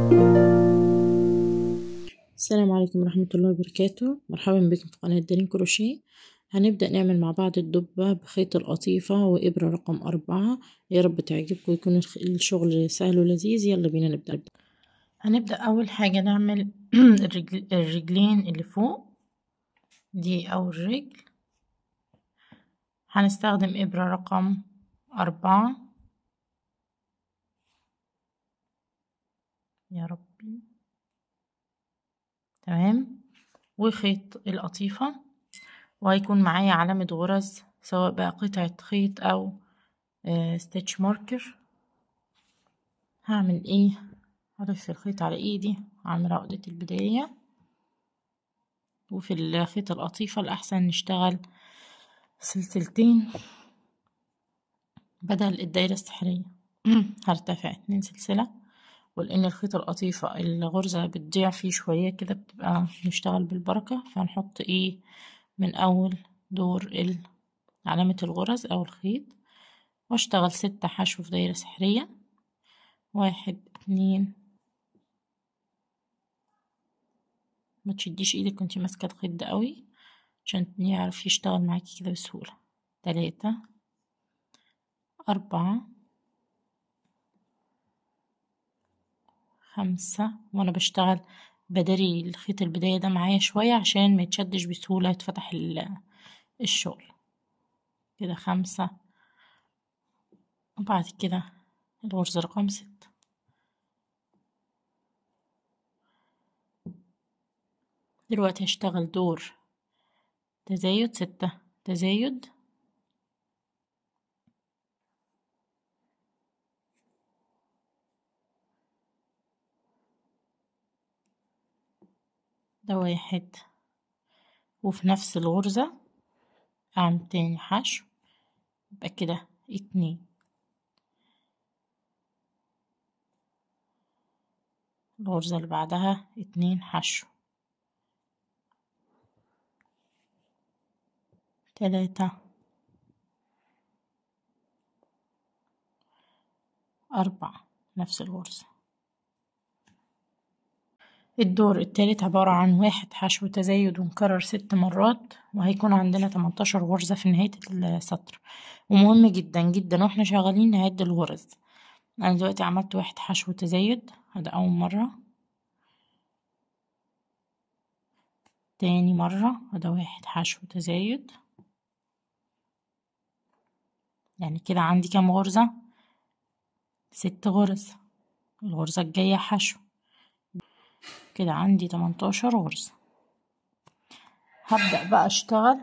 السلام عليكم ورحمة الله وبركاته مرحبا بكم في قناة دارين كروشيه هنبدأ نعمل مع بعض الدبة بخيط القطيفة وإبرة رقم أربعة يا رب تعجبكم ويكون الشغل سهل ولذيذ يلا بينا نبدأ هنبدأ أول حاجة نعمل الرجلين اللي فوق دي أول رجل هنستخدم إبرة رقم أربعة يا ربي تمام وخيط القطيفة وهيكون معايا علامة غرز سواء بقى قطعة خيط أو ستيتش ماركر هعمل ايه هلف الخيط على ايدي هعمل عقدة البداية وفي الخيط القطيفة الأحسن نشتغل سلسلتين بدل الدايرة السحرية هرتفع اتنين سلسلة ولأن الخيط القطيفة الغرزة بتضيع فيه شوية كده بتبقى نشتغل بالبركة فهنحط ايه من أول دور علامة الغرز أو الخيط واشتغل ستة حشو في دايرة سحرية واحد اتنين ما تشديش ايدك وانتي ماسكة الخيط ده قوي عشان يعرف يشتغل معاكي كده بسهولة تلاتة أربعة خمسة وانا بشتغل بداري الخيط البداية ده معايا شوية عشان ما يتشدش بسهولة يتفتح الشغل كده خمسة وبعد كده الغرزة رقم ستة دلوقتي هشتغل دور تزايد ستة تزايد ده واحد وفي نفس الغرزة أعمل تاني حشو يبقى كده اتنين الغرزة اللي بعدها اتنين حشو تلاتة أربعة نفس الغرزة الدور التالت عبارة عن واحد حشو تزايد ونكرر ست مرات وهيكون عندنا تمنتاشر غرزة في نهاية السطر ومهم جدا جدا واحنا شغالين نعد الغرز أنا دلوقتي عملت واحد حشو تزايد هذا أول مرة تاني مرة هذا واحد حشو تزايد يعني كده عندي كام غرزة ست غرز الغرزة الجاية حشو كده عندي تمنتاشر غرزة هبدأ بقى اشتغل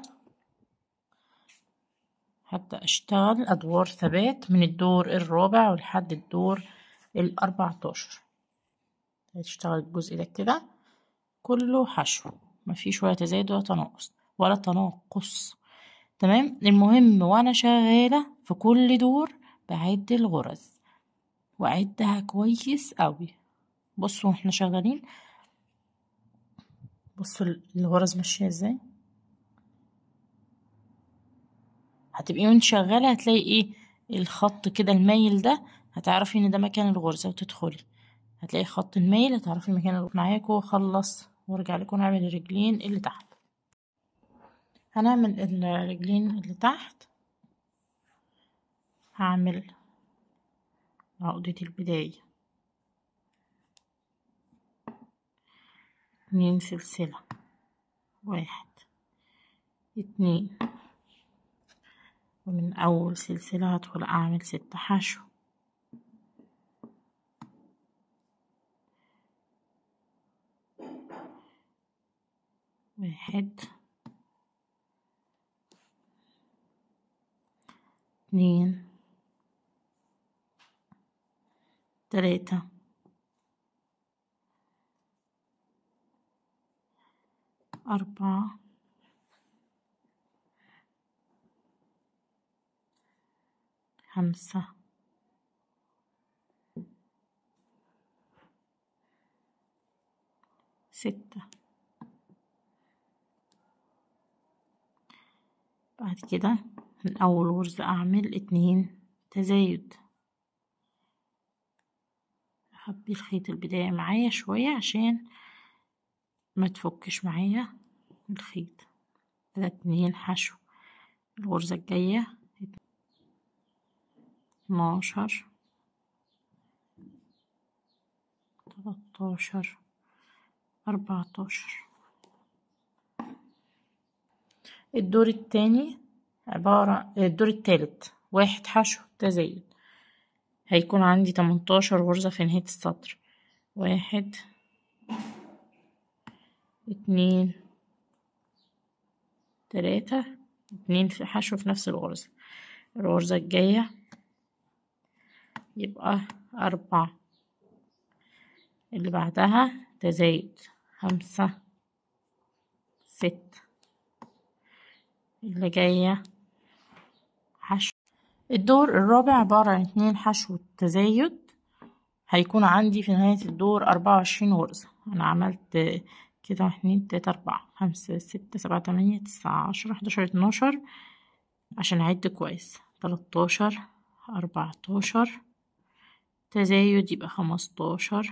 هبدأ اشتغل ادوار ثبات من الدور الرابع ولحد الدور الاربعتاشر هشتغل الجزء ده كده كله حشو مفيش ولا تزايد ولا تناقص ولا تناقص تمام المهم وانا شغالة في كل دور بعد الغرز واعدها كويس قوي بصوا احنا شغالين بصوا الغرز ماشية ازاي هتبقي وانت شغالة هتلاقي ايه الخط كده المايل ده هتعرفي ان ده مكان الغرزة وتدخلي هتلاقي خط المايل هتعرفي مكان الغرزة معاكوا خلص وارجع لكم نعمل الرجلين اللي تحت هنعمل الرجلين اللي تحت هعمل عقدة البداية اتنين سلسلة واحد اتنين ومن أول سلسلة هدخل أعمل ست حشو واحد اتنين تلاتة أربعة خمسة ستة بعد كده من أول غرزة أعمل اتنين تزايد هبي الخيط البداية معايا شوية عشان ما تفكش معايا الخيط كده اتنين حشو الغرزة الجاية اتناشر تلاتاشر أربعتاشر الدور التاني عبارة الدور التالت واحد حشو تزايد هيكون عندي تمنتاشر غرزة في نهاية السطر واحد اتنين تلاتة اتنين في حشو في نفس الغرزة الغرزة الجاية يبقى أربعة اللي بعدها تزايد خمسة ستة اللي جاية حشو الدور الرابع عبارة عن اتنين حشو تزايد هيكون عندي في نهاية الدور أربعة وعشرين غرزة أنا عملت كده واحد اتنين تلاتة أربعة خمسة ستة سبعة تمانية تسعة عشرة حداشر اتناشر عشان أعد كويس تلاتاشر أربعتاشر تزايد يبقى خمستاشر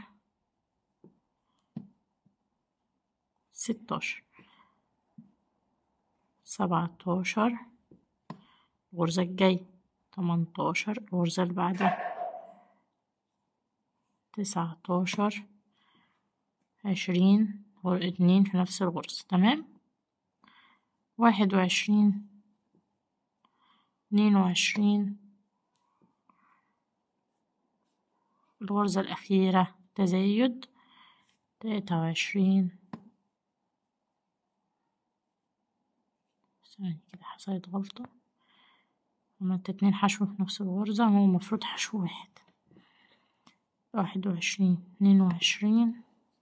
ستاشر سبعتاشر الغرزة الجاية تمنتاشر الغرزة اللي بعدها تسعتاشر عشرين اتنين في نفس الغرزة تمام واحد وعشرين اتنين وعشرين الغرزة الأخيرة تزايد تلاتة وعشرين ثانية كده حصلت غلطة عملت اتنين حشو في نفس الغرزة هو المفروض حشو واحد واحد وعشرين اتنين وعشرين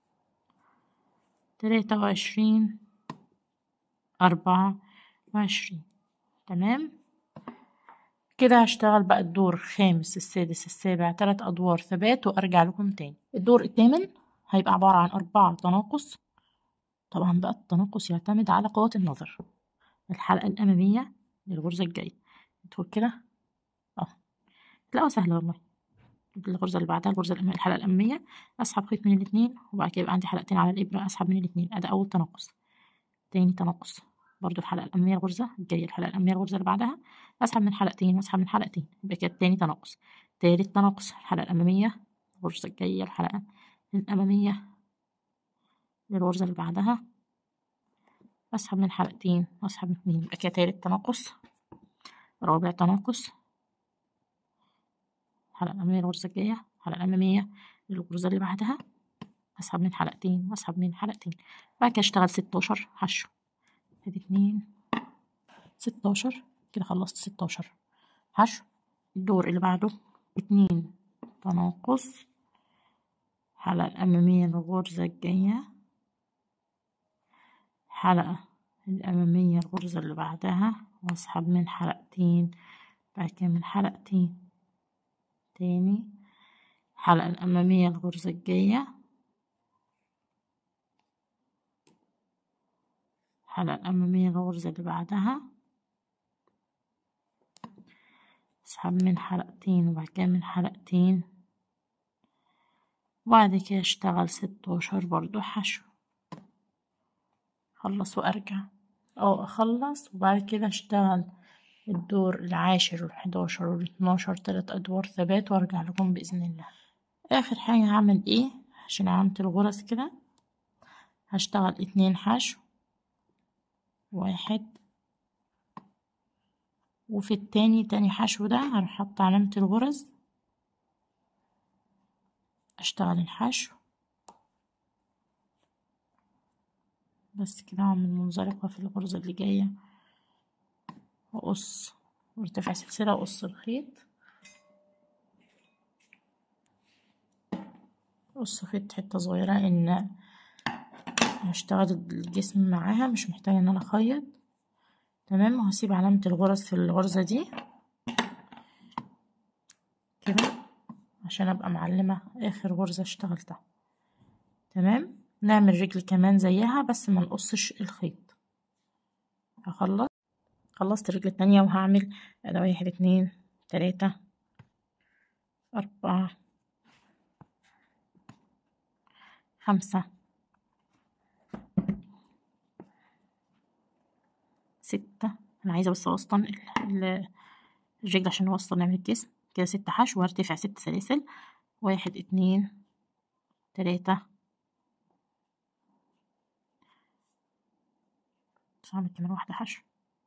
تلاتة وعشرين أربعة وعشرين تمام كده هشتغل بقى الدور الخامس السادس السابع تلات أدوار ثبات وأرجع لكم تاني الدور الثامن هيبقى عبارة عن أربعة تناقص طبعا بقى التناقص يعتمد على قوة النظر الحلقة الأمامية للغرزة الجاية ندخل كده اه تلاقوها سهلة والله الغرزة اللي بعدها الغرزة الأمامية الحلقة الأمامية أسحب خيط من الاتنين وبعد كده يبقى عندي حلقتين على الإبرة أسحب من الاتنين أدا أول تناقص تاني تناقص برضو الحلقة الأمامية الغرزة الجاية الحلقة الأمامية الغرزة اللي بعدها أسحب من حلقتين وأسحب من حلقتين يبقى كده تاني تناقص تالت تناقص الحلقة الأمامية الغرزة الجاية الحلقة الأمامية للغرزة اللي بعدها أسحب من حلقتين وأسحب من اتنين يبقى كده تالت تناقص رابع تناقص الحلقة الأمامية الغرزة الجاية الحلقة الأمامية الغرزة اللي بعدها أسحب من حلقتين وأسحب من حلقتين بعد كده أشتغل ستاشر حشو ادي اتنين ستاشر كده خلصت ستاشر حشو الدور اللي بعده اتنين تناقص الحلقة الأمامية الغرزة الجاية الحلقة الأمامية الغرزة اللي بعدها وأسحب من حلقتين بعد كده من حلقتين تاني الحلقة الأمامية الغرزة الجاية الحلقة الأمامية الغرزة اللي بعدها أسحب من حلقتين وبعد كده من حلقتين وبعد كده أشتغل ستاشر برضو حشو أخلص وأرجع أو أخلص وبعد كده أشتغل الدور العاشر والحداشر والاتناشر تلات أدوار ثبات وأرجع لكم بإذن الله آخر حاجة هعمل إيه عشان عملت الغرز كده هشتغل اتنين حشو واحد وفي التاني تاني حشو ده هروح حاطة علامة الغرز اشتغل الحشو بس كده اعمل منزلقة في الغرزة اللي جاية واقص وارتفع سلسلة واقص الخيط قص خيط حتة صغيرة ان هشتغل الجسم معاها مش محتاجة ان انا اخيط تمام وهسيب علامة الغرز في الغرزة دي كده عشان ابقى معلمة اخر غرزة اشتغلتها تمام نعمل رجل كمان زيها بس ما نقصش الخيط هخلص خلصت الرجل التانية وهعمل ادي واحد اتنين تلاتة اربعة خمسة ستة أنا عايزة بس أوسطن الرجل عشان نوسطن نعمل الجسم كده ستة حشو وهرتفع ست سلاسل واحد اتنين تلاتة بس هعمل كمان واحدة حشو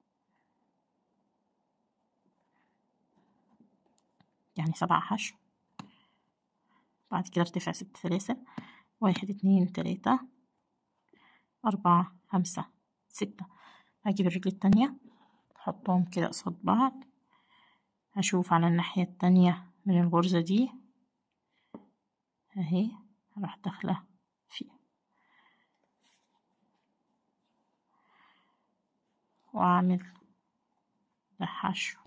يعني سبعة حشو بعد كده ارتفع ست سلاسل واحد اتنين تلاتة أربعة خمسة ستة هجيب الرجل التانية احطهم كده قصاد بعض هشوف على الناحية التانية من الغرزة دي اهي راح داخلة فيه واعمل ده حشو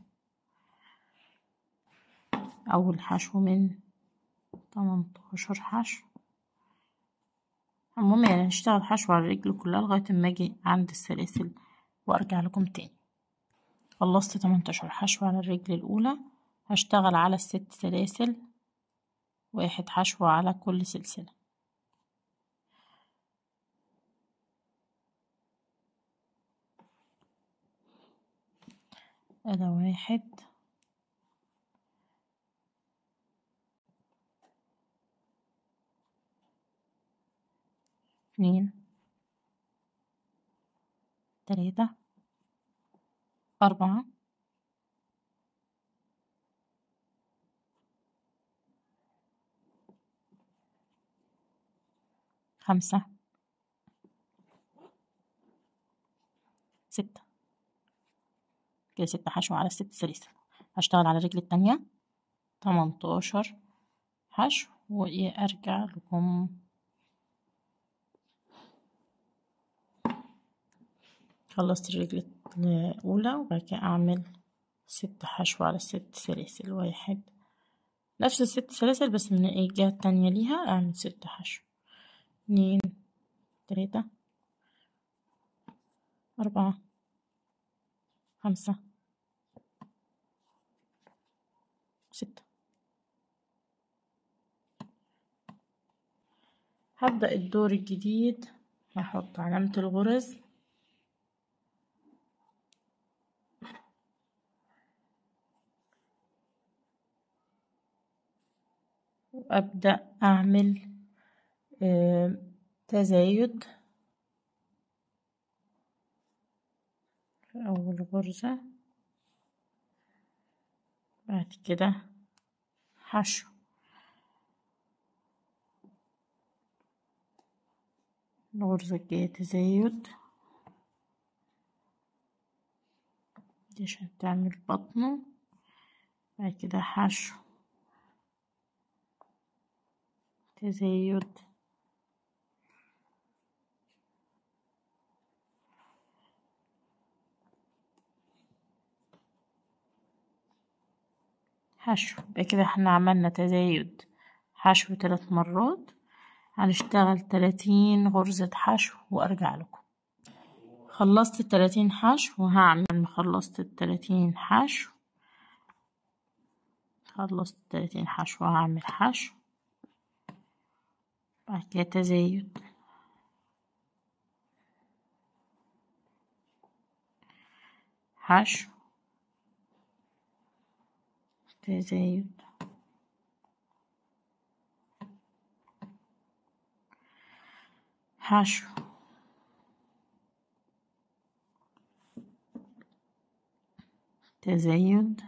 اول حشو من تمنتاشر حشو المهم يعني هنشتغل حشو على الرجل كلها لغاية اما اجي عند السلاسل وارجع لكم تاني خلصت تمنتاشر حشو على الرجل الاولى هشتغل على الست سلاسل واحد حشو على كل سلسلة ادي واحد اتنين تلاتة أربعة خمسة ستة كده ستة حشو على الست سلاسل هشتغل على الرجل التانية تمنتاشر حشو وارجع لكم خلصت الرجل الأولى وبعد كده أعمل ست حشو على الست سلاسل واحد نفس الست سلاسل بس من الجهة التانية ليها أعمل ست حشو اتنين تلاتة أربعة خمسة ستة هبدأ الدور الجديد هحط علامة الغرز وأبدأ أعمل تزايد في أول غرزة بعد كده حشو الغرزة الجاية تزايد دي عشان تعمل بطنه بعد كده حشو تزايد حشو يبقى كده احنا عملنا تزايد حشو ثلاث مرات هنشتغل تلاتين غرزة حشو وارجع لكم خلصت التلاتين حشو وهعمل خلصت التلاتين حشو خلصت التلاتين حشو هعمل حشو بعد كده تزايد حشو تزايد حشو تزايد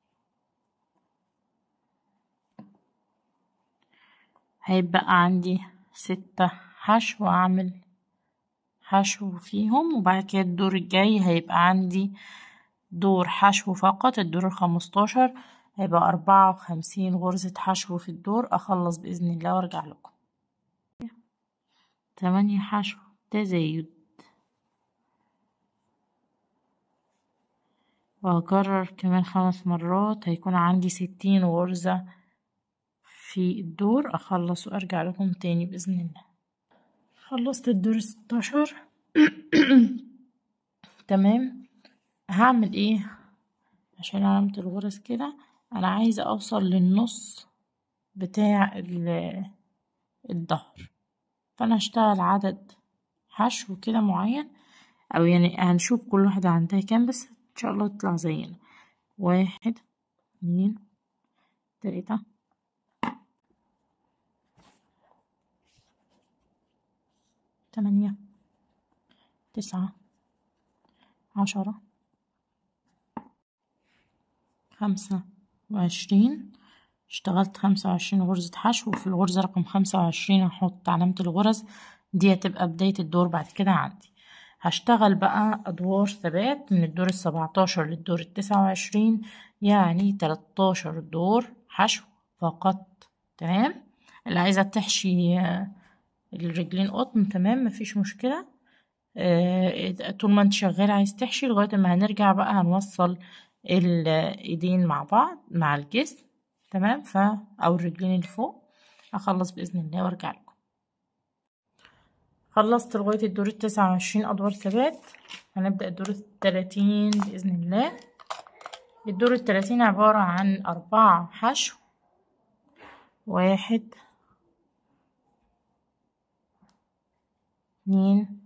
هيبقى عندي ستة حشو أعمل حشو فيهم وبعد كده الدور الجاي هيبقى عندي دور حشو فقط الدور الخمستاشر هيبقى أربعة وخمسين غرزة حشو في الدور أخلص بإذن الله وأرجع لكم تمانية حشو تزايد وهكرر كمان خمس مرات هيكون عندي ستين غرزة في الدور أخلص وأرجع لكم تاني بإذن الله خلصت الدور ستاشر تمام هعمل ايه عشان علامة الغرز كده انا عايزة اوصل للنص بتاع الظهر فأنا هشتغل عدد حشو كده معين أو يعني هنشوف كل واحدة عندها كام بس إن شاء الله تطلع زينا واحد اتنين تلاتة تمانية تسعة عشرة خمسة وعشرين اشتغلت خمسة وعشرين غرزة حشو وفي الغرزة رقم خمسة وعشرين هحط علامة الغرز دي هتبقى بداية الدور بعد كده عندي هشتغل بقى أدوار ثبات من الدور السبعتاشر للدور التسعة وعشرين يعني تلاتاشر دور حشو فقط تمام اللي عايزة تحشي الرجلين قطن تمام مفيش مشكلة اه طول ما انت شغالة عايز تحشي لغاية ما هنرجع بقى هنوصل الايدين مع بعض مع الجسم تمام ف او الرجلين اللي فوق اخلص باذن الله وارجع لكم خلصت لغايه الدور التسعة وعشرين ادوار ثبات هنبدا الدور التلاتين باذن الله الدور التلاتين عباره عن اربعة حشو واحد اتنين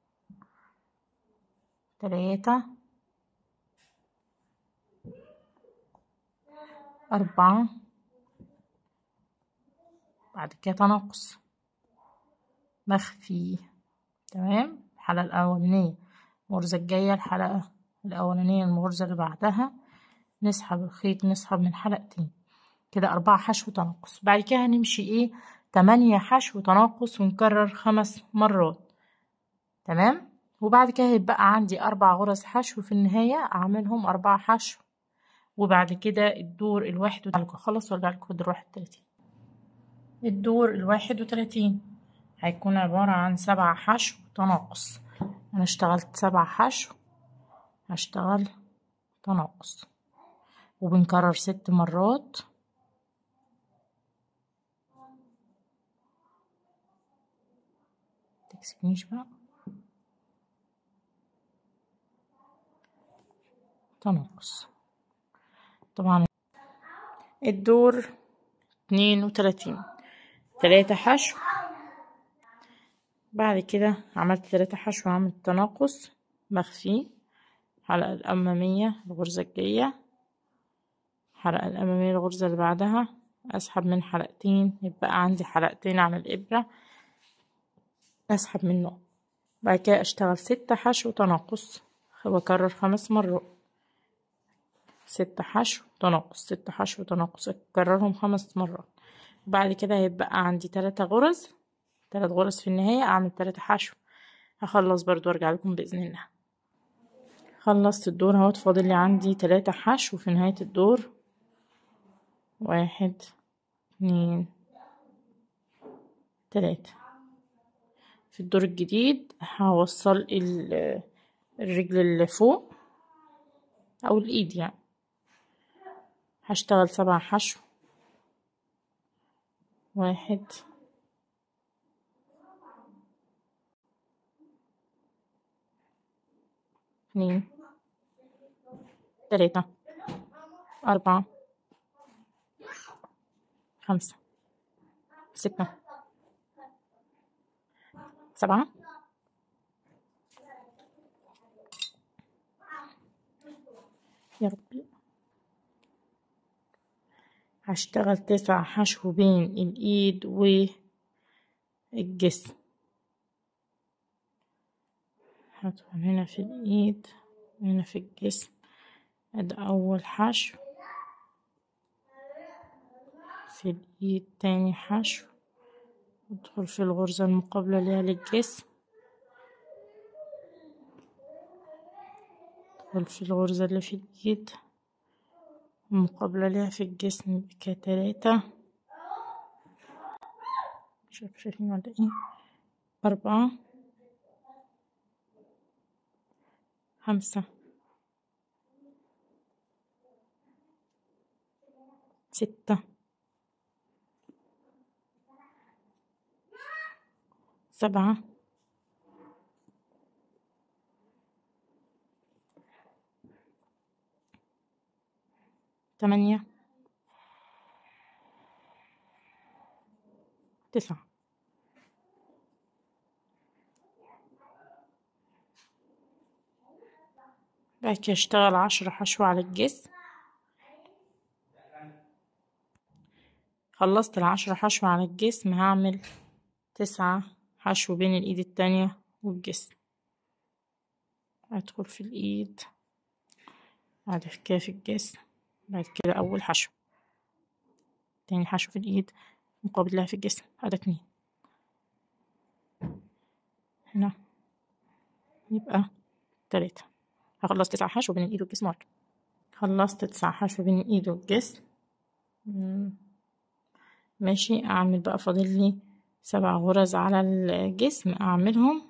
تلاتة أربعة بعد كده تناقص مخفي تمام الحلقة الأولانية الغرزة الجاية الحلقة الأولانية الغرزة اللي بعدها نسحب الخيط نسحب من حلقتين كده أربعة حشو تناقص بعد كده هنمشي ايه تمانية حشو تناقص ونكرر خمس مرات تمام وبعد كده هيبقى عندي أربع غرز حشو في النهاية أعملهم أربعة حشو وبعد كده الدور الواحد وتلاتين خلص وارجع لكم الدور واحد وتلاتين الدور الواحد وتلاتين هيكون عبارة عن سبع حشو تناقص أنا اشتغلت سبع حشو هشتغل تناقص وبنكرر ست مرات متكسفنيش بقى تناقص طبعا الدور اتنين وتلاتين تلاتة حشو بعد كده عملت تلاتة حشو عملت تناقص مخفي الحلقة الأمامية الغرزة الجاية الحلقة الأمامية الغرزة اللي بعدها أسحب من حلقتين يبقى عندي حلقتين على الإبرة أسحب منه بعد كده أشتغل ستة حشو تناقص وأكرر خمس مرات ستة حشو تناقص ستة حشو تناقص أكررهم خمس مرات بعد كده هيبقى عندي تلاتة غرز تلات غرز في النهاية أعمل تلاتة حشو هخلص برضو أرجع لكم بإذن الله خلصت الدور اهوت فاضل لي عندي تلاتة حشو في نهاية الدور واحد اتنين تلاتة في الدور الجديد هوصل الرجل اللي فوق أو الإيد يعني هشتغل سبع حشو واحد اثنين ثلاثة أربعة خمسة ستة سبعة يا ربي هشتغل تسع حشو بين الإيد والجسم هدخل هنا في الإيد هنا في الجسم أد أول حشو في الإيد تاني حشو ادخل في الغرزة المقابلة ليها للجسم ادخل في الغرزة اللي في الإيد المقابلة ليها في الجسم كتلاتة مش عارفة شايفين ولا ايه أربعة خمسة ستة سبعة تمانية تسعة بعد كده اشتغل عشرة حشو على الجسم خلصت العشرة حشو على الجسم هعمل تسعة حشو بين الايد التانية والجسم ادخل في الايد بعد كده في الجسم بعد كده اول حشو تاني حشو في الايد مقابل لها في الجسم هذا اتنين هنا يبقى تلاتة هخلص تسعة حشو بين الايد والجسم وارجع خلصت تسعة حشو بين الايد والجسم ماشي اعمل بقى فاضل لي سبع غرز على الجسم اعملهم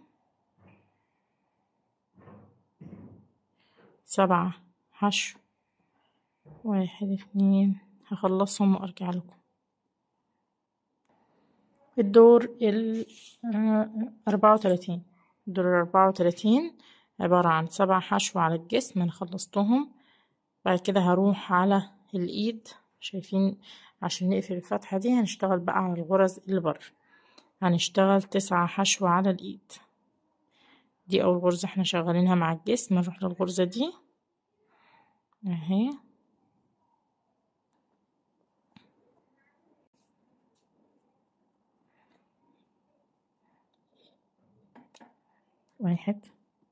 سبعة حشو واحد اتنين هخلصهم وارجع لكم الدور ال أربعة وتلاتين الدور الأربعة وتلاتين عبارة عن سبع حشو على الجسم أنا خلصتهم بعد كده هروح على الإيد شايفين عشان نقفل الفتحة دي هنشتغل بقى على الغرز اللي بره هنشتغل تسعة حشو على الإيد دي أول غرزة احنا شغالينها مع الجسم نروح للغرزة دي اهي واحد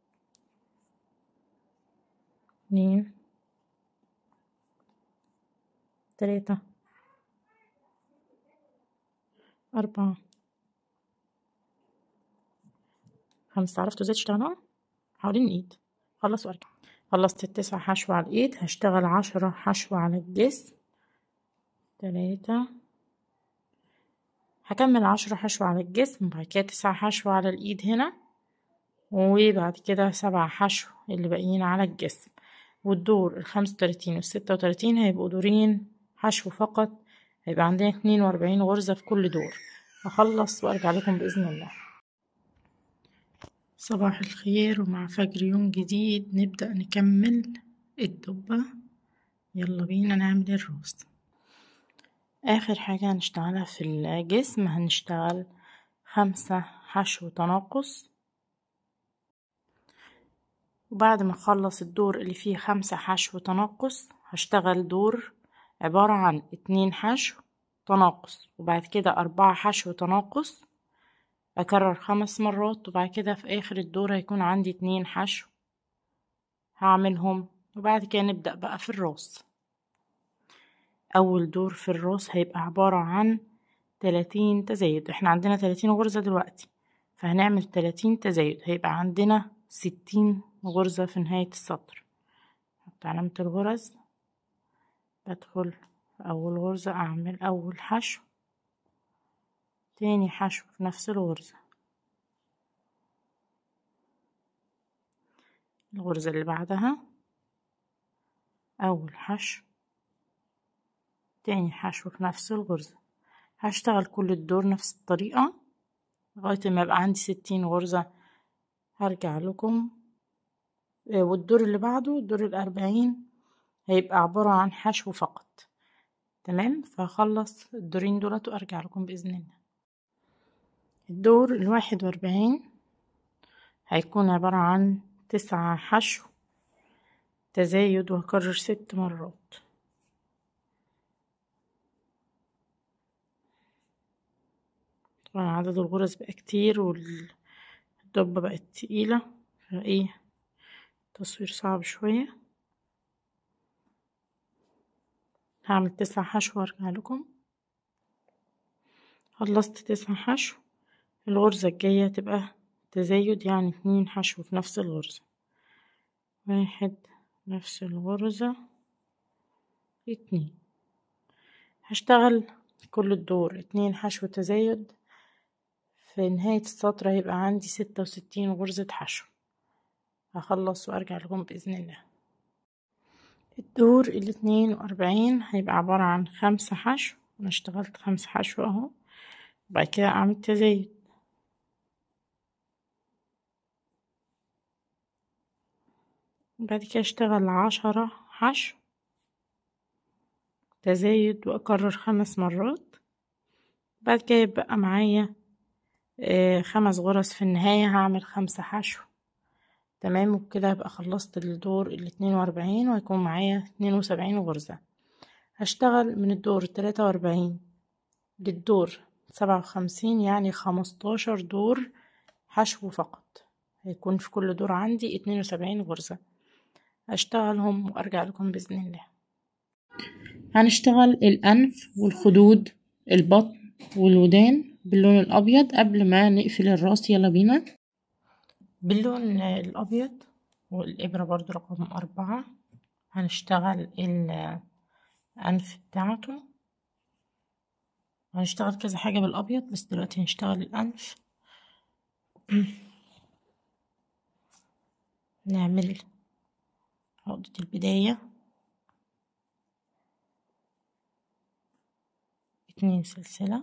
اتنين تلاتة أربعة خمسة عرفتوا ازاي تشتغلوا حوالين الإيد خلص وارجع خلصت التسع حشو على الإيد هشتغل عشرة حشو على الجسم تلاتة هكمل عشرة حشو على الجسم بعد كده تسع حشو على الإيد هنا وبعد كده سبع حشو اللي باقيين على الجسم والدور الخمسة وتلاتين والستة وتلاتين هيبقوا دورين حشو فقط هيبقى عندنا اتنين وأربعين غرزة في كل دور هخلص وأرجع لكم بإذن الله صباح الخير ومع فجر يوم جديد نبدأ نكمل الدبة يلا بينا نعمل الروز آخر حاجة هنشتغلها في الجسم هنشتغل خمسة حشو تناقص وبعد ما اخلص الدور اللي فيه خمسة حشو تناقص هشتغل دور عبارة عن اتنين حشو تناقص وبعد كده أربعة حشو تناقص أكرر خمس مرات وبعد كده في آخر الدور هيكون عندي اتنين حشو هعملهم وبعد كده نبدأ بقى في الراس أول دور في الراس هيبقى عبارة عن تلاتين تزايد احنا عندنا تلاتين غرزة دلوقتي فهنعمل تلاتين تزايد هيبقى عندنا ستين غرزة في نهاية السطر حط علامة الغرز بدخل في أول غرزة أعمل أول حشو تاني حشو في نفس الغرزة الغرزة اللي بعدها أول حشو تاني حشو في نفس الغرزة هشتغل كل الدور نفس الطريقة لغاية ما يبقى عندي ستين غرزة هرجع لكم والدور اللي بعده الدور الأربعين هيبقى عبارة عن حشو فقط تمام فهخلص الدورين دولت وأرجع لكم بإذن الله الدور الواحد وأربعين هيكون عبارة عن تسعة حشو تزايد وهكرر ست مرات طبعا عدد الغرز بقى كتير والدبة بقت تقيلة فايه تصوير صعب شوية هعمل تسع حشو وارجع لكم خلصت تسع حشو الغرزة الجاية تبقى تزايد يعني اتنين حشو في نفس الغرزة واحد نفس الغرزة اتنين هشتغل كل الدور اتنين حشو تزايد في نهاية السطر هيبقى عندي ستة وستين غرزة حشو هخلص وارجع لكم بإذن الله الدور الاتنين وأربعين هيبقى عبارة عن خمسة حشو أنا اشتغلت خمسة حشو اهو بعد كده أعمل تزايد بعد كده اشتغل عشرة حشو تزايد وأكرر خمس مرات بعد كده يبقى معايا خمس غرز في النهاية هعمل خمسة حشو تمام وبكده هبقى خلصت الدور الاتنين واربعين وهيكون معايا اتنين وسبعين غرزة هشتغل من الدور التلاتة واربعين للدور سبعة وخمسين يعني خمستاشر دور حشو فقط هيكون في كل دور عندي اتنين وسبعين غرزة هشتغلهم وارجع لكم بإذن الله هنشتغل الأنف والخدود البطن والودان باللون الأبيض قبل ما نقفل الراس يلا بينا باللون الأبيض والإبرة برضو رقم أربعة هنشتغل الأنف بتاعته هنشتغل كذا حاجة بالأبيض بس دلوقتي هنشتغل الأنف نعمل عقدة البداية اتنين سلسلة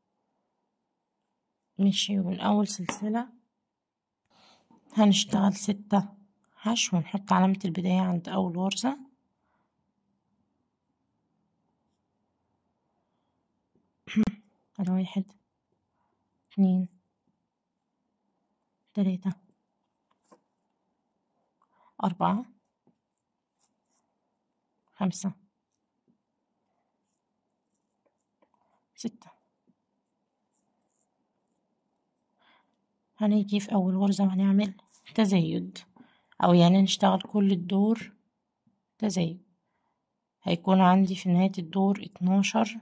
مشي ومن أول سلسلة هنشتغل ستة حشو ونحط علامة البداية عند أول غرزة على واحد اتنين تلاتة أربعة خمسة ستة هنيجي في أول غرزة وهنعمل تزايد أو يعني نشتغل كل الدور تزايد هيكون عندي في نهاية الدور اتناشر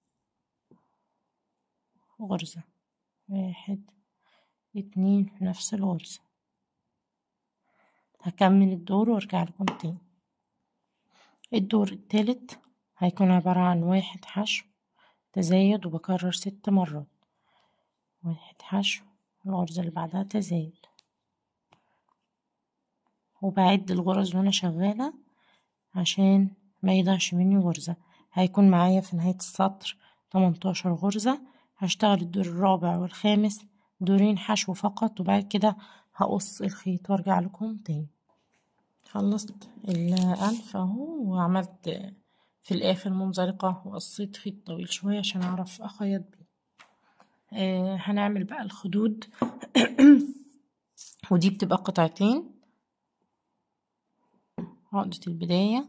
غرزة واحد اتنين في نفس الغرزة هكمل الدور وارجع لكم تاني الدور التالت هيكون عبارة عن واحد حشو تزايد وبكرر ست مرات واحد حشو الغرزة اللي بعدها تزايد وبعد الغرز وانا شغالة عشان ما يضيعش مني غرزة هيكون معايا في نهاية السطر تمنتاشر غرزة هشتغل الدور الرابع والخامس دورين حشو فقط وبعد كده هقص الخيط وارجع لكم تاني خلصت الأنف اهو وعملت في الآخر منزلقة وقصيت خيط طويل شوية عشان أعرف أخيط بيه آه هنعمل بقى الخدود ودي بتبقى قطعتين عقدة البداية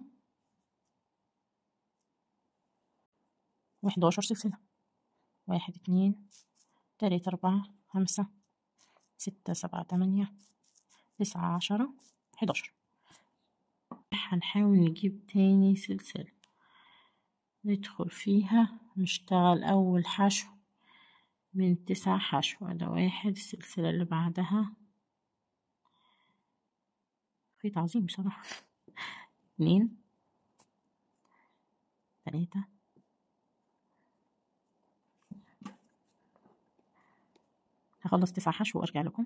وحداشر سلسلة واحد اتنين تلاتة أربعة خمسة ستة سبعة تمانية تسعة عشرة حداشر هنحاول نجيب تاني سلسلة ندخل فيها نشتغل أول حشو من تسع حشو ده واحد السلسلة اللي بعدها خيط عظيم بصراحة اتنين تلاتة هخلص تسع حشو وارجع لكم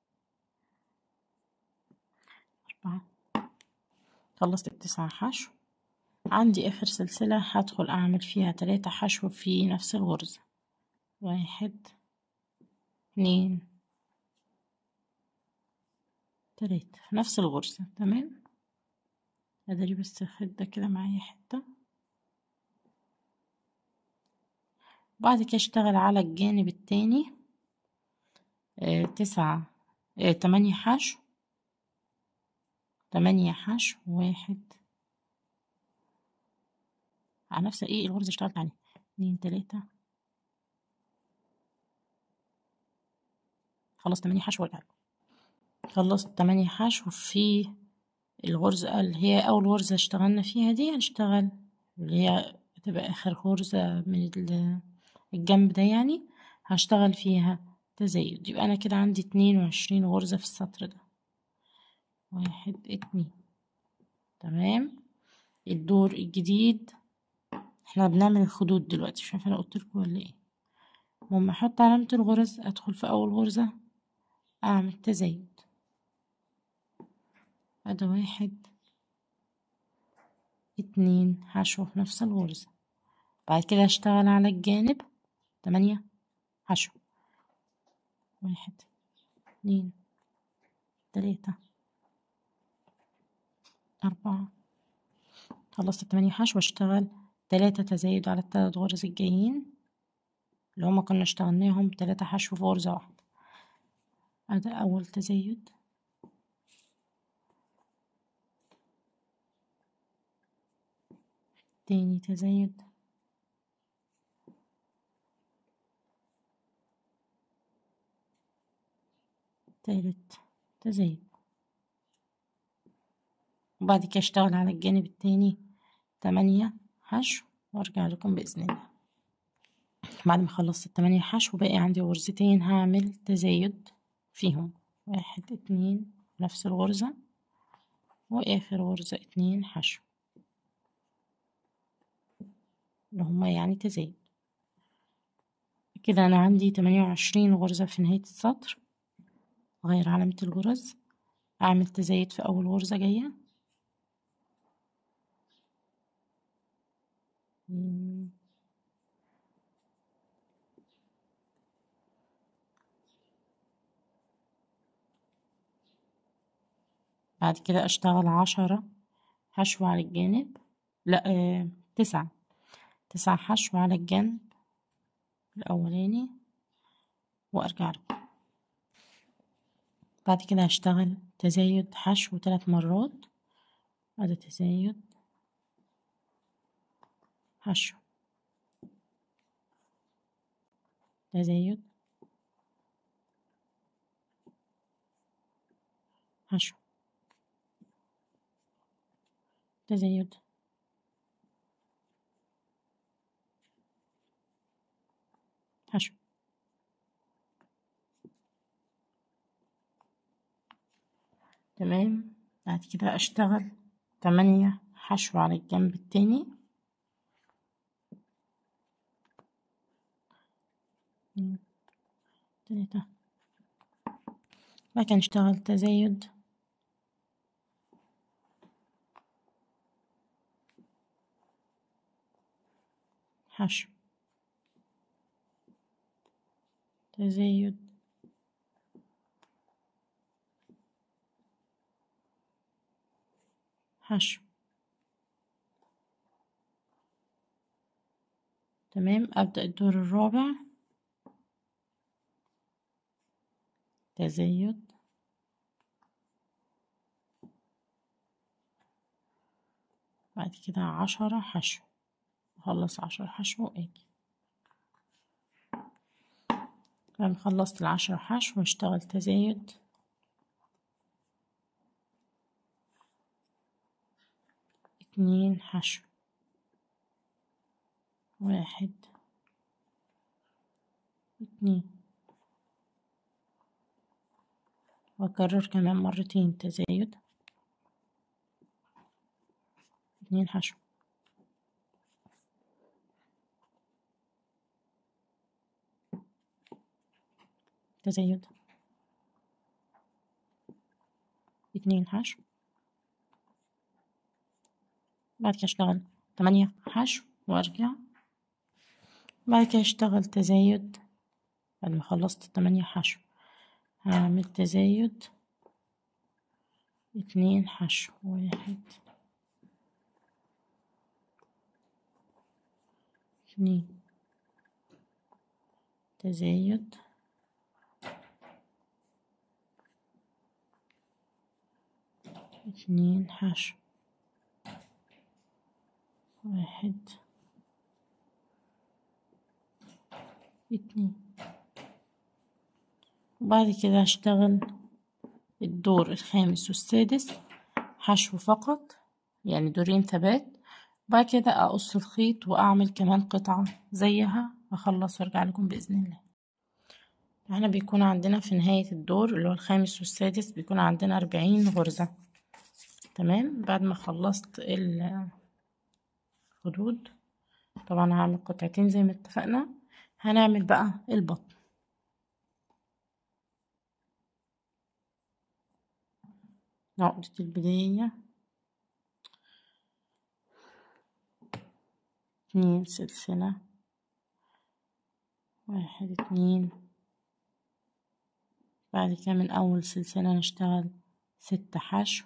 أربعة خلصت التسع حشو عندي آخر سلسلة هدخل أعمل فيها تلاتة حشو في نفس الغرزة واحد اتنين تلاتة في نفس الغرزة تمام ادري بس الخيط ده كده معايا حتة بعد كده اشتغل على الجانب التاني اه تسعة اه تمانية حشو تمانية حشو واحد على نفس ايه الغرزة اشتغلت عليه اتنين تلاتة خلصت تمانية حشو وارجع خلصت تمانية حشو في الغرزة اللي هي أول غرزة اشتغلنا فيها دي هنشتغل اللي هي تبقى آخر غرزة من الجنب ده يعني هشتغل فيها تزايد يبقى أنا كده عندي اتنين وعشرين غرزة في السطر ده واحد اتنين تمام الدور الجديد احنا بنعمل الخدود دلوقتي مش عارفه انا قلتلكوا ولا ايه المهم احط علامة الغرز ادخل في اول غرزة اعمل تزايد ادي واحد اتنين حشو في نفس الغرزة بعد كده اشتغل على الجانب تمانية حشو واحد اتنين تلاتة أربعة خلصت التمانية حشو واشتغل تلاتة تزايد على التلات غرز الجايين اللي هما كنا اشتغلناهم تلاتة حشو في غرزة واحدة ادي اول تزايد تاني تزايد تالت تزايد وبعد كده اشتغل على الجانب التاني تمانية حشو وارجع لكم بإذن الله بعد ما خلصت التمانية حشو باقي عندي غرزتين هعمل تزايد فيهم واحد اتنين نفس الغرزة واخر غرزة اتنين حشو اللي هما يعني تزايد كده انا عندي تمانية وعشرين غرزة في نهاية السطر اغير علامة الغرز اعمل تزايد في اول غرزة جاية بعد كده اشتغل عشرة حشو على الجانب لا اه تسعة تسعة حشو على الجنب الاولاني وارجع له بعد كده هشتغل تزايد حشو ثلاث مرات هذا تزايد حشو تزايد حشو تزايد حشو تمام بعد كده اشتغل تمانية حشو على الجنب التاني تلاتة بعد كده نشتغل تزايد حشو تزايد حشو تمام أبدأ الدور الرابع تزايد بعد كده عشرة حشو أخلص عشرة حشو وأجي بعد خلصت العشرة حشو واشتغل تزايد اتنين حشو واحد اتنين واكرر كمان مرتين تزايد اتنين حشو تزايد اتنين حشو بعد كده اشتغل تمانية حشو وارجع بعد كده اشتغل تزايد بعد ما خلصت التمانية حشو هعمل تزايد اتنين حشو واحد اتنين تزايد اتنين حشو واحد اتنين وبعد كده هشتغل الدور الخامس والسادس حشو فقط يعني دورين ثبات بعد كده اقص الخيط واعمل كمان قطعة زيها اخلص وارجع لكم باذن الله احنا بيكون عندنا في نهاية الدور اللي هو الخامس والسادس بيكون عندنا أربعين غرزة تمام بعد ما خلصت الخدود طبعا هعمل قطعتين زي ما اتفقنا هنعمل بقى البطن عقدة البداية اتنين سلسلة واحد اتنين بعد كده من أول سلسلة نشتغل ستة حشو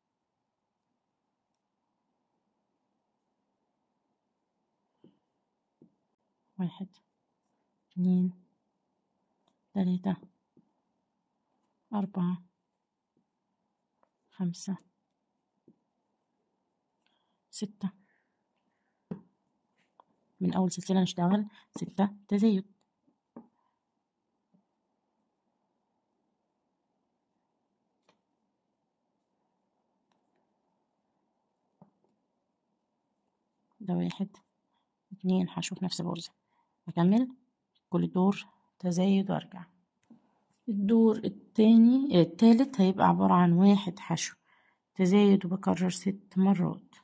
واحد اتنين تلاتة أربعة خمسة ستة من أول سلسلة نشتغل ستة تزايد ده واحد اتنين هشوف نفس الغرزة أكمل كل دور تزايد وأرجع الدور التاني التالت هيبقى عبارة عن واحد حشو تزايد وبكرر ست مرات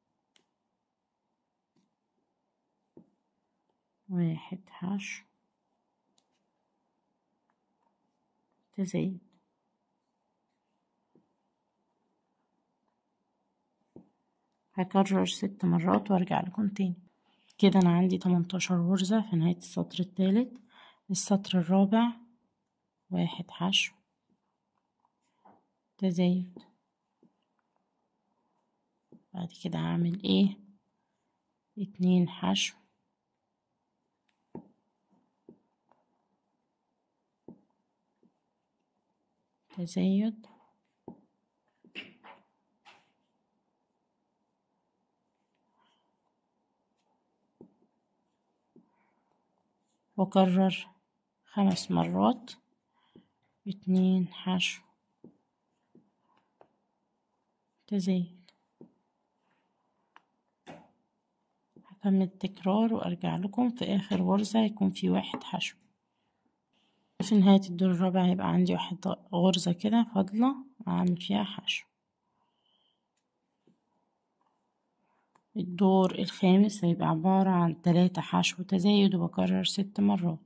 واحد حشو تزايد هكرر ست مرات وارجع لكم تاني كده انا عندي 18 غرزة في نهاية السطر التالت السطر الرابع واحد حشو تزايد بعد كده هعمل ايه اتنين حشو تزايد وكرر خمس مرات اتنين حشو تزايد هكمل تكرار وارجع لكم في اخر غرزة يكون في واحد حشو في نهاية الدور الرابع هيبقى عندي واحد غرزة كده فاضلة اعمل فيها حشو الدور الخامس هيبقى عبارة عن تلاتة حشو تزايد وبكرر ست مرات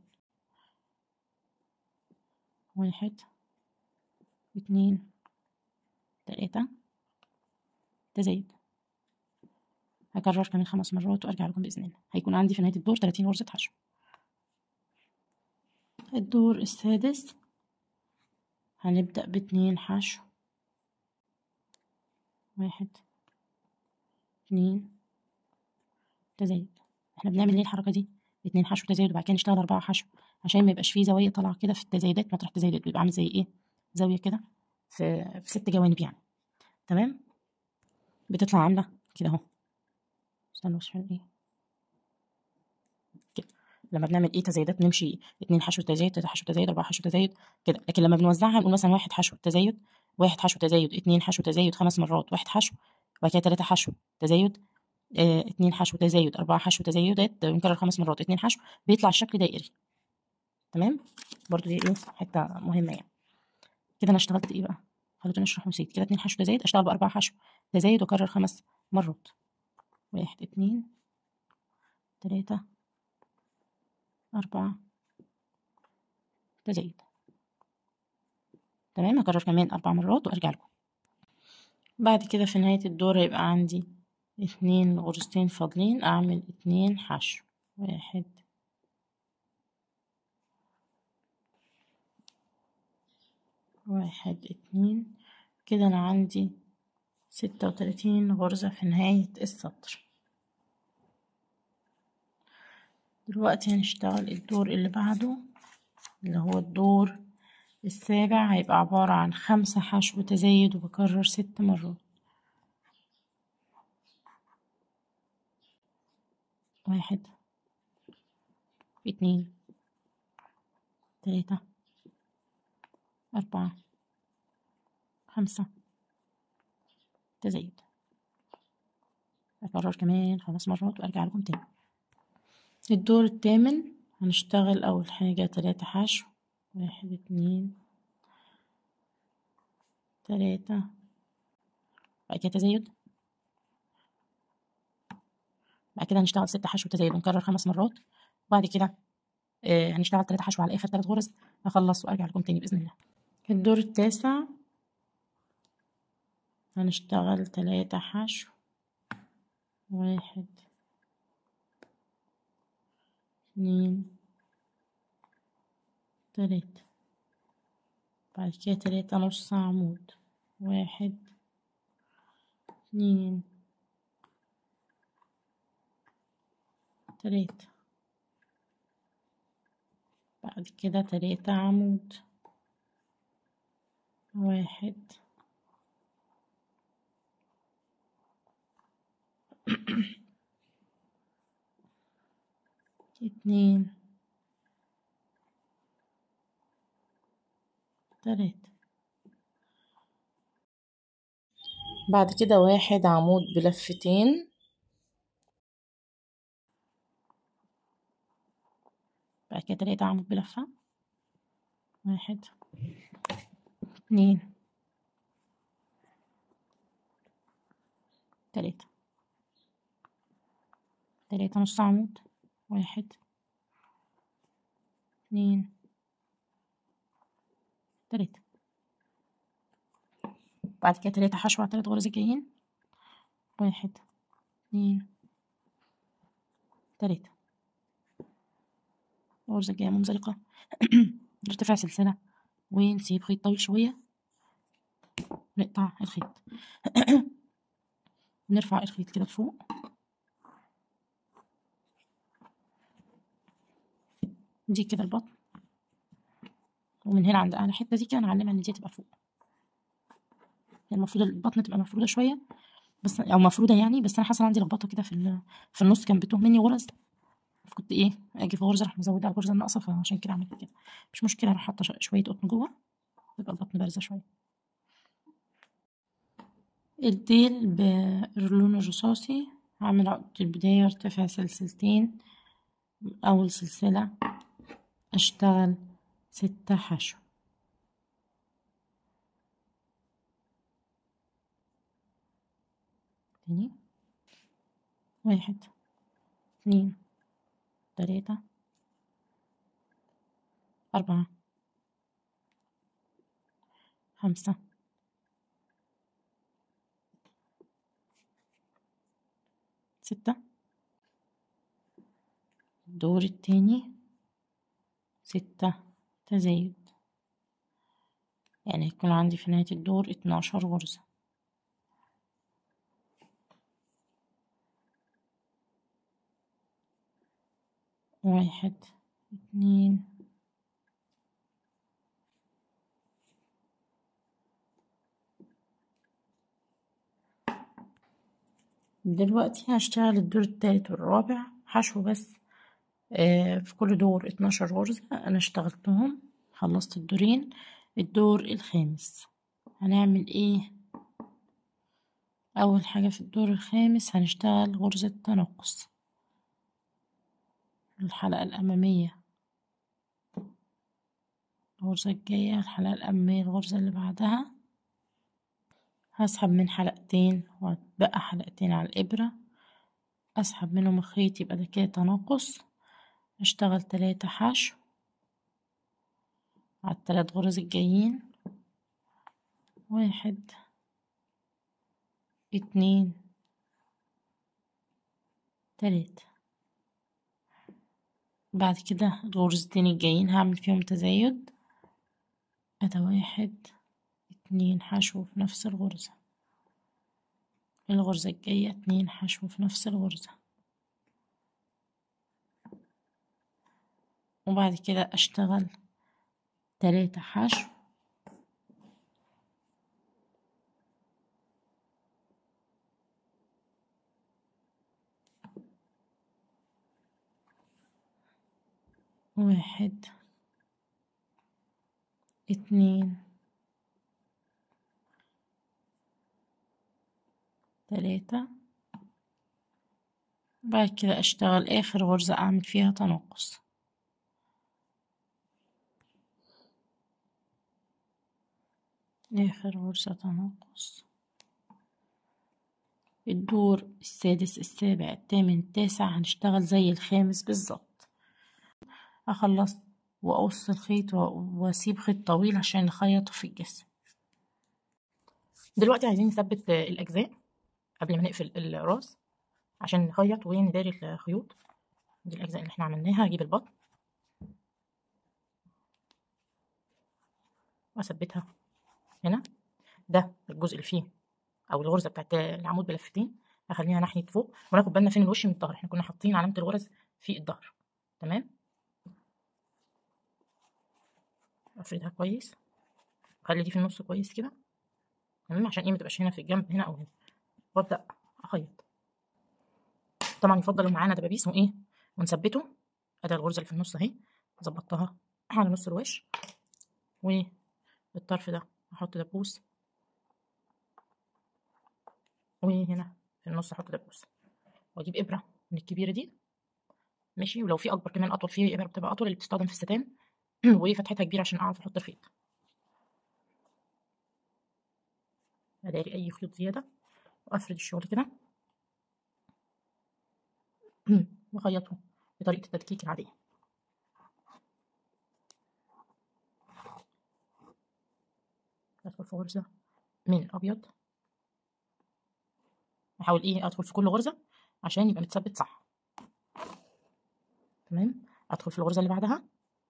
واحد اتنين تلاتة تزايد هكرر كمان خمس مرات وارجع لكم باذن الله هيكون عندي في نهايه الدور 30 غرزه حشو الدور السادس هنبدا باتنين حشو واحد اتنين تزايد احنا بنعمل ليه الحركه دي اتنين حشو تزايد وبعد كده نشتغل اربعه حشو عشان ما يبقاش فيه زوايا طالعه كده في التزايدات مطرح تزايدات بيبقى عامل زي ايه زاويه كده في في ست جوانب يعني تمام بتطلع عامله كده اهو استنوا بس عشان ايه كده لما بنعمل ايه تزايدات بنمشي اتنين حشو تزايد تلاته حشو تزايد اربعه حشو تزايد كده لكن لما بنوزعها بنقول مثلا واحد حشو تزايد واحد حشو تزايد اتنين حشو تزايد خمس مرات واحد حشو وبعد كده تلاته حشو تزايد اه اتنين حشو تزايد اربعه حشو تزايدات بنكرر خمس مرات اتنين حشو بيطلع الشكل دائري تمام برضو دي ايه حته مهمه يعني كده انا اشتغلت ايه بقى خليتوني اشرح نسيت كده اتنين حشو تزايد اشتغل باربعه حشو تزايد واكرر خمس مرات واحد اتنين تلاتة أربعة تزايد تمام هكرر كمان أربع مرات وأرجع لكم بعد كده في نهاية الدور هيبقى عندي اتنين غرزتين فاضلين أعمل اتنين حشو واحد واحد اتنين كده أنا عندي ستة وتلاتين غرزة في نهاية السطر دلوقتي هنشتغل الدور اللي بعده اللي هو الدور السابع هيبقى عبارة عن خمسة حشو تزايد وبكرر ست مرات واحد اتنين تلاتة أربعة خمسة تزايد أكرر كمان خمس مرات وأرجع لكم تاني الدور الثامن هنشتغل أول حاجة تلاتة حشو واحد اتنين تلاتة بعد كده تزايد بعد كده هنشتغل ستة حشو تزايد ونكرر خمس مرات وبعد كده آه هنشتغل تلاتة حشو على آخر تلات غرز أخلص وأرجع لكم تاني بإذن الله الدور التاسع هنشتغل تلاتة حشو واحد اتنين تلاتة بعد كده تلاتة نص عمود واحد اتنين تلاتة بعد كده تلاتة عمود واحد اتنين تلاتة بعد كده واحد عمود بلفتين بعد كده تلاتة عمود بلفة واحد اتنين تلاتة تلاتة نص عمود واحد اتنين تلاتة بعد كده تلاتة حشو على تلات غرز الجايين واحد اتنين تلاتة غرزة الجاية منزلقة نرتفع سلسلة ونسيب خيط طويل شوية نقطع الخيط نرفع الخيط كده لفوق دي كده البطن ومن هنا عند اعلى حته دي كده نعلمها ان دي تبقى فوق المفروض البطن تبقى مفروده شويه بس او مفروده يعني بس انا حاسه عندي لخبطه كده في في النص كان بتوه مني غرز كنت ايه اجي في غرزه اروح مزوده على الغرزه الناقصه فعشان كده عملت كده مش مشكله اروح حاطه شويه قطن جوه تبقى البطن بارزه شويه الديل باللون الرصاصي هعمل عقدة البداية وارتفع سلسلتين أول سلسلة أشتغل ستة حشو تاني واحد اتنين تلاتة أربعة خمسة ستة الدور التاني ستة تزايد يعني هيكون عندي في نهاية الدور اتناشر غرزة واحد اتنين دلوقتي هشتغل الدور التالت والرابع حشو بس آه في كل دور اتناشر غرزة انا اشتغلتهم خلصت الدورين الدور الخامس هنعمل ايه اول حاجة في الدور الخامس هنشتغل غرزة تنقص الحلقة الأمامية الغرزة الجاية الحلقة الأمامية الغرزة اللي بعدها هسحب من حلقتين واتبقى حلقتين على الإبرة أسحب منهم الخيط يبقى ده كده تناقص أشتغل تلاتة حشو على التلات غرز الجايين واحد اتنين تلاتة بعد كده الغرزتين الجايين هعمل فيهم تزايد أدا واحد اتنين حشو في نفس الغرزة الغرزة الجاية اتنين حشو في نفس الغرزة وبعد كده أشتغل تلاتة حشو واحد اتنين تلاتة بعد كده اشتغل اخر غرزة اعمل فيها تناقص اخر غرزة تناقص الدور السادس السابع الثامن التاسع هنشتغل زي الخامس بالظبط اخلص واقص الخيط واسيب خيط طويل عشان نخيطه في الجسم دلوقتي عايزين نثبت الاجزاء قبل ما نقفل الراس عشان نخيط ونداري الخيوط دي الاجزاء اللي احنا عملناها هجيب البطن واثبتها هنا ده الجزء اللي فيه او الغرزه بتاعت العمود بلفتين هخليها ناحيه فوق وناخد بالنا فين الوش من الظهر احنا كنا حاطين علامه الغرز في الظهر تمام افردها كويس خلي دي في النص كويس كده تمام عشان ايه متبقاش هنا في الجنب هنا او هنا وابدا اخيط طبعا يفضل معانا دبابيس وايه ونثبته ادي الغرزة اللي في النص اهي ظبطتها على نص الوش والطرف ده احط دبوس وهنا في النص احط دبوس واجيب ابرة من الكبيرة دي ماشي ولو في اكبر كمان اطول في ابرة بتبقى اطول اللي بتستخدم في الستان وفتحتها كبيرة عشان اعرف احط الخيط اداري اي خيوط زيادة وافرد الشغل كده واخيطه بطريقة التدكيك العادية ادخل في غرزة من الابيض احاول ايه ادخل في كل غرزة عشان يبقى متثبت صح تمام ادخل في الغرزة اللي بعدها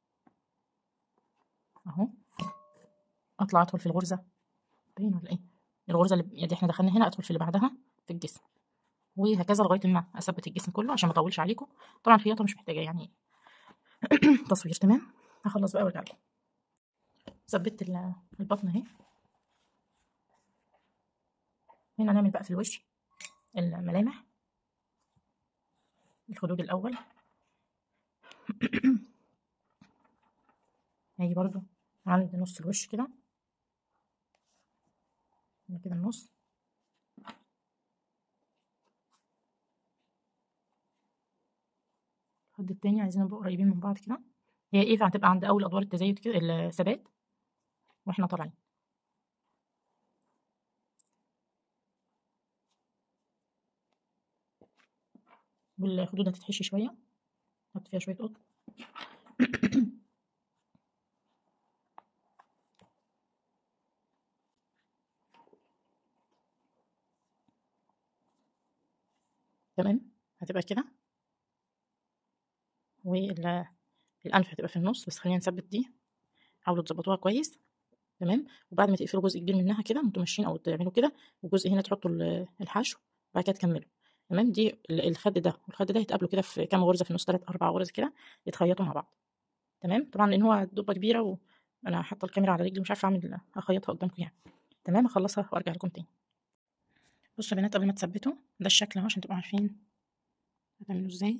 اهو اطلع ادخل في الغرزة باين ولا ايه الغرزة اللي يعني احنا دخلنا هنا ادخل في اللي بعدها في الجسم وهكذا لغاية ما اثبت الجسم كله عشان ما اطولش عليكم طبعا الخياطة مش محتاجة يعني تصوير تمام هخلص بقى وارجع لكم ثبت البطن اهي هنا نعمل بقى في الوش الملامح الخدود الاول هاجي برضو عند نص الوش كده كده النص الخد التاني عايزين نبقى قريبين من بعض كده هي ايه هتبقى عند اول ادوار التزايد كده الثبات واحنا طالعين والخدود هتتحشي شويه نحط فيها شويه قطن تمام هتبقى كده والانف هتبقى في النص بس خلينا نثبت دي حاولوا تظبطوها كويس تمام وبعد ما تقفلوا جزء كبير منها كده انتوا ماشيين او تعملوا كده وجزء هنا تحطوا الحشو وبعد كده تكملوا تمام دي الخد ده والخد ده يتقابلوا كده في كام غرزه في النص ثلاث اربع غرز كده يتخيطوا مع بعض تمام طبعا لان هو دبه كبيره وانا حاطه الكاميرا على رجلي مش عارفه اعمل اخيطها قدامكم يعني تمام اخلصها وارجع لكم تاني بصوا يا بنات قبل ما تثبتوا ده الشكل اهو عشان تبقوا عارفين هتعملوا ازاي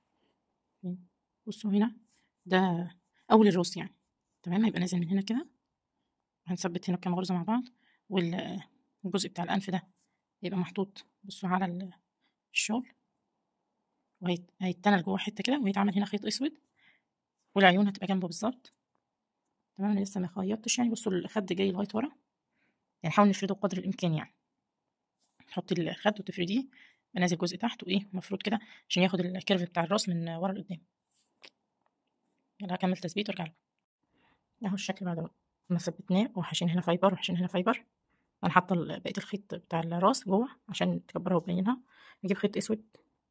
بصوا هنا ده اول الروس يعني تمام هيبقى نازل من هنا كده هنثبت هنا كام غرزه مع بعض والجزء بتاع الانف ده يبقى محطوط بصوا على الشغل وهيتنى جوه حته كده وهيتعمل هنا خيط اسود والعيون هتبقى جنبه بالظبط تمام انا لسه ما خيطتش يعني بصوا الخد جاي لغايه ورا يعني حاول نفرده قدر الامكان يعني تحطي الخد وتفرديه بنازل جزء تحت وايه مفروض كده عشان ياخد الكيرف بتاع الراس من ورا لقدام يلا هكمل تثبيت وارجع لكم اهو الشكل بعد ما ثبتناه وحاشين هنا فايبر وحاشين هنا فايبر انا حاطه بقيه الخيط بتاع الراس جوه عشان تكبرها وتبينها نجيب خيط اسود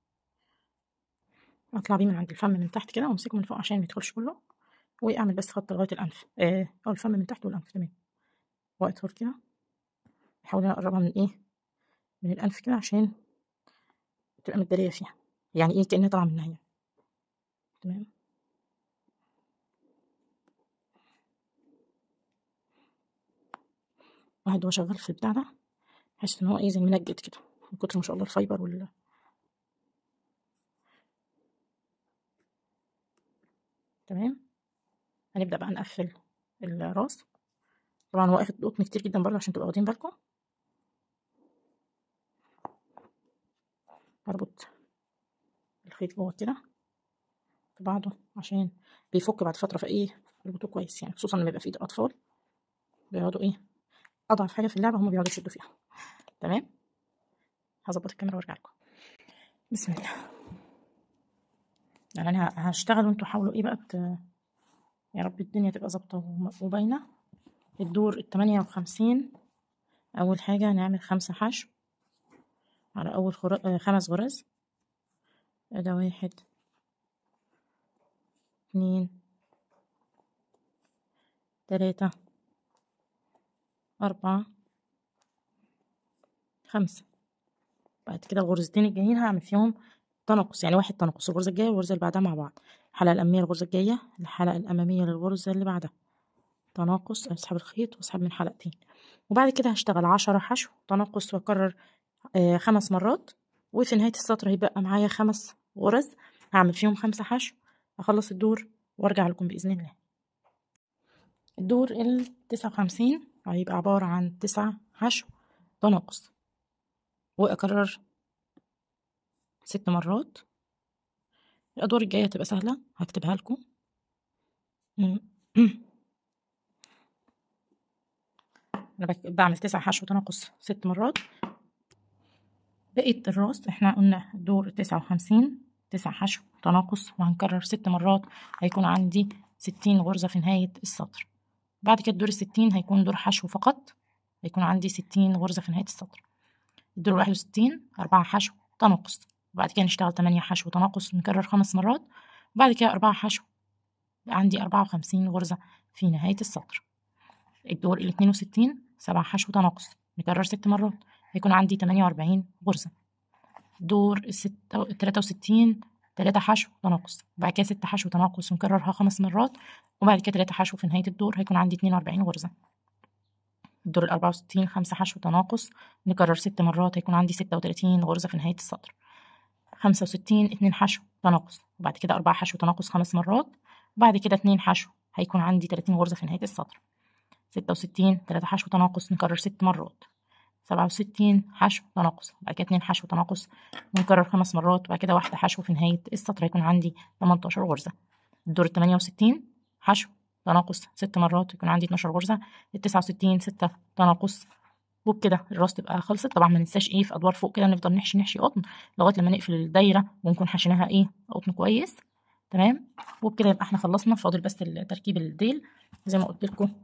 اطلع بيه من عند الفم من تحت كده وامسكه من فوق عشان ما يدخلش كله واعمل بس خط لغايه الانف اه الفم من تحت والانف تمام وادخل كده احاول اقربها من ايه من الانف كده عشان تبقى متداريه فيها يعني ايه كانها طالعه منها يعني تمام واحد هو شغال في البتاع ده حاسس ان هو ايه زي منجد كده من كتر ما شاء الله الفايبر وال تمام هنبدأ بقى نقفل الراس طبعا هو واخد قطن كتير جدا برضه عشان تبقوا واخدين بالكم هربط الخيط جوه كده في بعضه عشان بيفك بعد فتره فايه اربطوه كويس يعني خصوصا لما يبقى في ايد اطفال بيقعدوا ايه اضعف حاجه في اللعبه هم بيقعدوا يشدوا فيها تمام هظبط الكاميرا وارجع لكم بسم الله يعني انا هشتغل وانتوا حاولوا ايه بقى ت... يا رب الدنيا تبقى ظابطه وباينه الدور التمانية وخمسين اول حاجه نعمل خمسة حشو على اول خر... خمس غرز ده واحد اتنين تلاتة أربعة خمسة بعد كده الغرزتين الجايين هعمل فيهم تناقص يعني واحد تناقص الغرزة الجاية والغرزة اللي بعدها مع بعض الحلقة الأمامية للغرزة الجاية الحلقة الأمامية للغرزة اللي بعدها تناقص أسحب الخيط وأسحب من حلقتين وبعد كده هشتغل عشرة حشو تناقص وأكرر آه خمس مرات وفي نهاية السطر هيبقى معايا خمس غرز هعمل فيهم خمسة حشو اخلص الدور وارجع لكم باذن الله الدور التسعة وخمسين هيبقى عبارة عن تسعة حشو تناقص واكرر ست مرات الادوار الجايه هتبقى سهله هكتبها لكم انا بعمل تسع حشو تناقص ست مرات بقية الراس احنا قلنا دور تسعة وخمسين تسع حشو تناقص وهنكرر ست مرات هيكون عندي ستين غرزة في نهاية السطر بعد كده الدور الستين هيكون دور حشو فقط هيكون عندي ستين غرزة في نهاية السطر الدور الواحد وستين أربعة حشو تناقص وبعد كده نشتغل تمانية حشو تناقص نكرر خمس مرات وبعد كده أربعة حشو عندي أربعة وخمسين غرزة في نهاية السطر الدور الاتنين وستين سبع حشو تناقص نكرر ست مرات هيكون عندي تمانية وأربعين غرزة دور الستة التلاتة وستين تلاتة حشو تناقص بعد كده ست حشو تناقص ونكررها خمس مرات وبعد كده تلاتة حشو في نهاية الدور هيكون عندي اتنين وأربعين غرزة الدور الأربعة وستين خمسة حشو تناقص نكرر ست مرات هيكون عندي ستة وتلاتين غرزة في نهاية السطر خمسة وستين اتنين حشو تناقص وبعد كده أربعة حشو تناقص خمس مرات وبعد كده اتنين حشو هيكون عندي تلاتين غرزة في نهاية السطر ستة وستين تلاتة حشو تناقص نكرر ست مرات سبعة وستين حشو تناقص بعد كده اتنين حشو تناقص ونكرر خمس مرات وبعد كده واحدة حشو في نهاية السطر هيكون عندي تمنتاشر غرزة الدور التمانية وستين حشو تناقص ست مرات يكون عندي اتناشر غرزة التسعة وستين ستة تناقص وبكده الراس تبقى خلصت طبعا ما ننساش ايه في ادوار فوق كده نفضل نحشي نحشي قطن لغايه لما نقفل الدايره ونكون حشيناها ايه قطن كويس تمام وبكده يبقى احنا خلصنا فاضل بس تركيب الديل زي ما قلت لكم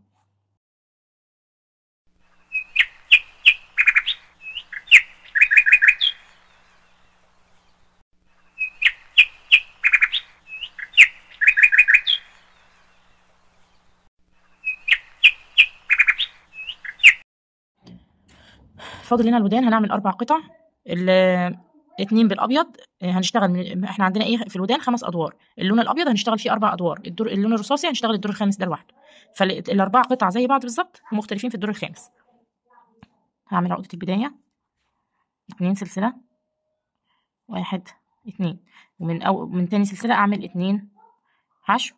فاضل لنا الودان هنعمل اربع قطع اتنين بالابيض هنشتغل من احنا عندنا ايه في الودان خمس ادوار اللون الابيض هنشتغل فيه اربع ادوار الدور اللون الرصاصي هنشتغل الدور الخامس ده لوحده فالاربع قطع زي بعض بالظبط ومختلفين في الدور الخامس هعمل عقده البدايه اتنين سلسله واحد اتنين ومن أو من تاني سلسله اعمل اتنين حشو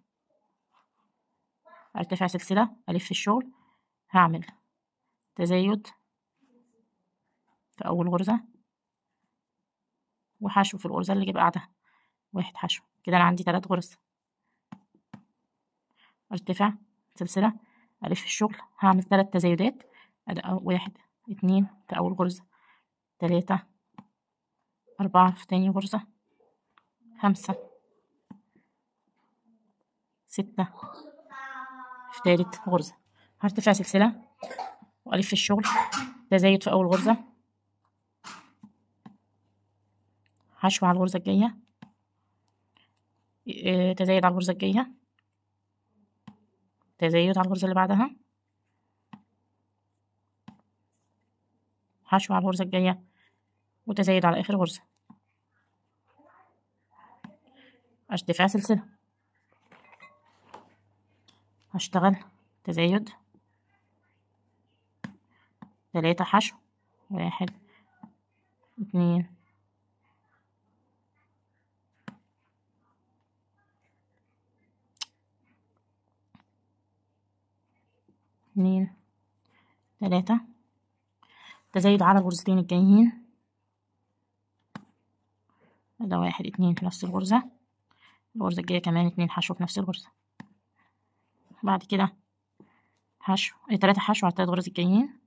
ارتفع سلسله الف الشغل هعمل تزايد في اول غرزه وحشو في الغرزة اللي بعدها واحد حشو كده أنا عندي تلات غرز ارتفاع سلسلة ألف الشغل هعمل تلات تزايدات واحد اتنين في أول غرزة تلاتة أربعة في تاني غرزة خمسة ستة في تالت غرزة هرتفع سلسلة وألف الشغل تزايد في أول غرزة حشو على الغرزة الجاية تزايد على الغرزة الجاية تزايد على الغرزة اللي بعدها حشو على الغرزة الجاية وتزايد على آخر غرزة ارتفاع سلسلة هشتغل تزايد تلاتة حشو واحد اتنين اتنين تلاتة تزايد على الغرزتين الجايين ده واحد اتنين في نفس الغرزة الغرزة الجاية كمان اتنين حشو في نفس الغرزة بعد كده حشو ايه تلاتة حشو على التلات غرز الجايين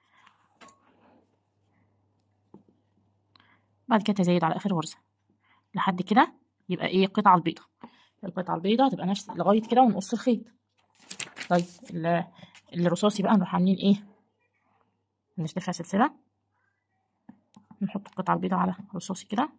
بعد كده تزايد على آخر غرزة لحد كده يبقى ايه القطعة البيضة القطعة البيضة هتبقى نفس لغاية كده ونقص الخيط طيب الرصاصي بقى نروح عاملين ايه نرتفع سلسلة نحط القطعة البيضاء على الرصاصي كده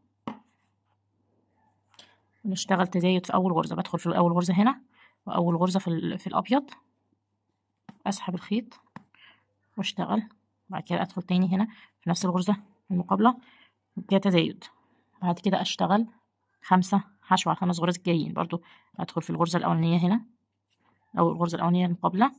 ونشتغل تزايد في أول غرزة بدخل في أول غرزة هنا وأول غرزة في, في الأبيض أسحب الخيط واشتغل بعد كده أدخل تاني هنا في نفس الغرزة المقابلة كده تزايد بعد كده أشتغل خمسة حشو على الخمس غرز الجايين برضو أدخل في الغرزة الأولانية هنا أو الغرزة الأولانية المقابلة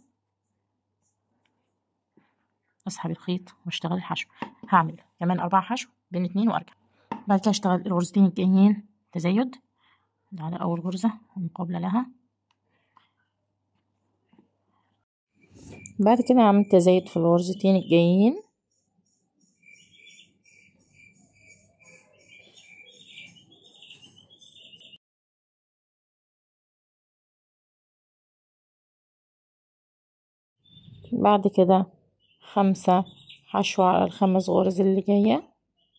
اسحب الخيط واشتغل الحشو هعمل كمان اربع حشو بين اتنين وارجع بعد كده اشتغل الغرزتين الجايين تزايد على أول غرزة مقابلة لها بعد كده عملت تزايد في الغرزتين الجايين بعد كده خمسة حشو على الخمس غرز اللي جاية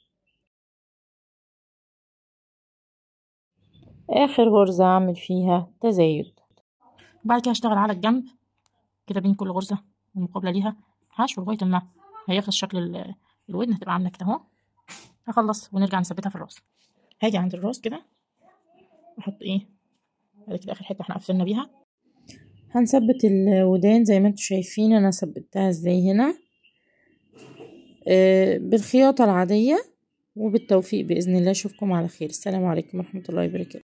آخر غرزة أعمل فيها تزايد بعد كده هشتغل على الجنب كده بين كل غرزة المقابلة ليها حشو لغاية ما هيخلص شكل الودن هتبقى عاملة كده اهو هخلص ونرجع نثبتها في الراس هاجي عند الراس كده احط ايه ادي كده اخر حته احنا قفلنا بيها هنثبت الودان زي ما انتم شايفين انا ثبتها ازاي هنا آه بالخياطه العاديه وبالتوفيق باذن الله اشوفكم على خير السلام عليكم ورحمه الله وبركاته